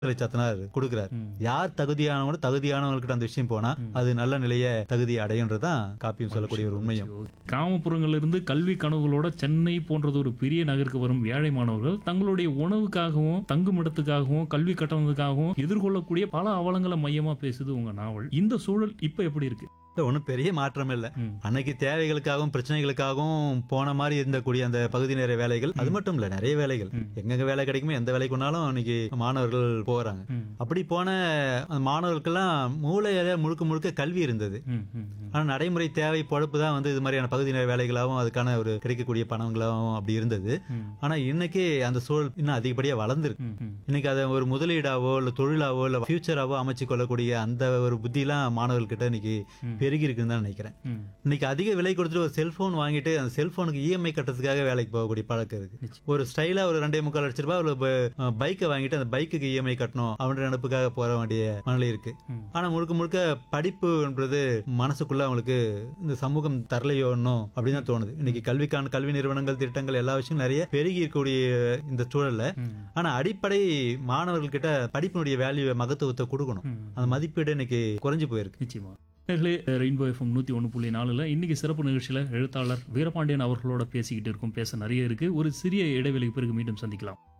சத்தனார் கொடுக்கிறார் ம். யார் தகுதியானவங்க தகுதியானவங்கள்கிட்ட அந்த விஷயம் போனா அது நல்ல நிலைய தகுதி அடையுன்றதுதான் காப்பியம் சொல்லக்கூடிய ஒரு உண்மையும் கிராமப்புறங்கள்ல இருந்து கல்வி கனவுகளோட சென்னை போன்றது ஒரு பெரிய நகருக்கு வரும் ஏழை மாணவர்கள் தங்களுடைய உணவுக்காகவும் தங்குமிடத்துக்காகவும் கல்வி கட்டணத்துக்காகவும் எதிர்கொள்ளக்கூடிய பல அவலங்களை மையமா பேசுது உங்க நாவல் இந்த சூழல் இப்ப எப்படி இருக்கு ஒன்றும் பெரிய மாற்றம் இல்லை ம். அன்னைக்கு தேவைகளுக்காகவும் பிரச்சனைகளுக்காகவும் போன மாதிரி இருந்தக்கூடிய அந்த பகுதி நேர வேலைகள் அது மட்டும் இல்ல நிறைய வேலைகள் ம். எங்கெங்க வேலை கிடைக்குமோ எந்த வேலைக்கு வேணாலும் இன்னைக்கு மாணவர்கள் போறாங்க ம். அப்படி போன அந்த மாணவர்களுக்கெல்லாம் மூளையில முழுக்க முழுக்க கல்வி இருந்தது ம், ம், ம். ஆனா நடைமுறை தேவை பொழப்பு தான் வந்து இது மாதிரியான பகுதி நேர வேலைகளாகவும் அதுக்கான ஒரு கிடைக்கக்கூடிய பணங்களாகவும் அப்படி இருந்தது ம். ஆனா இன்னைக்கு அந்த சூழல் இன்னும் அதிகப்படியா வளர்ந்துருக்கு ம், ம். இன்னைக்கு அதை ஒரு முதலீடாவோ இல்ல தொழிலாவோ இல்ல ஃபியூச்சராவோ அமைச்சு கொள்ளக்கூடிய அந்த ஒரு புத்திலாம் மாணவர்கள்கிட்ட இன்னைக்கு ம். பெருகி இருக்குன்னு தான் நினைக்கிறேன் ம். இன்னைக்கு அதிக விலை கொடுத்துட்டு ஒரு செல்போன் வாங்கிட்டு அந்த செல்போனுக்கு இஎம்ஐ கட்டுறதுக்காக வேலைக்கு போகக்கூடிய பழக்கம் இருக்கு நிச்சயம். ஒரு ஸ்டைலா ஒரு ரெண்டே முக்கால் லட்ச ரூபாய் ஒரு பைக்கை வாங்கிட்டு அந்த பைக்குக்கு இஎம்ஐ கட்டணும் அவனுடைய நினப்புக்காக போற வேண்டிய மனநிலை இருக்கு ம். ஆனா முழுக்க முழுக்க படிப்புன்றது மனசுக்குள்ள அவங்களுக்கு இந்த சமூகம் தரலையோ இன்னும் அப்படின்னு தான் தோணுது இன்னைக்கு கல்விக்கான கல்வி நிறுவனங்கள் திட்டங்கள் எல்லா விஷயங்களும் நிறைய பெருகி இருக்கக்கூடிய இந்த சூழல்ல ம். ஆனா அடிப்படை மாணவர்கள்கிட்ட படிப்பினுடைய வேல்யூ மகத்துவத்தை கொடுக்கணும் ம். அந்த மதிப்பீடு இன்னைக்கு குறைஞ்சு போயிருக்கு நிச்சயமா நேர்களே ரெயின்போ எஃப்எம் நூற்றி ஒன்று புள்ளி நாலில் இன்னைக்கு சிறப்பு நிகழ்ச்சியில் எழுத்தாளர் வீரபாண்டியன் அவர்களோட பேசிக்கிட்டு இருக்கும் பேச நிறைய இருக்கு ஒரு சிறிய இடைவெளிக்கு பிறகு மீண்டும் சந்திக்கலாம்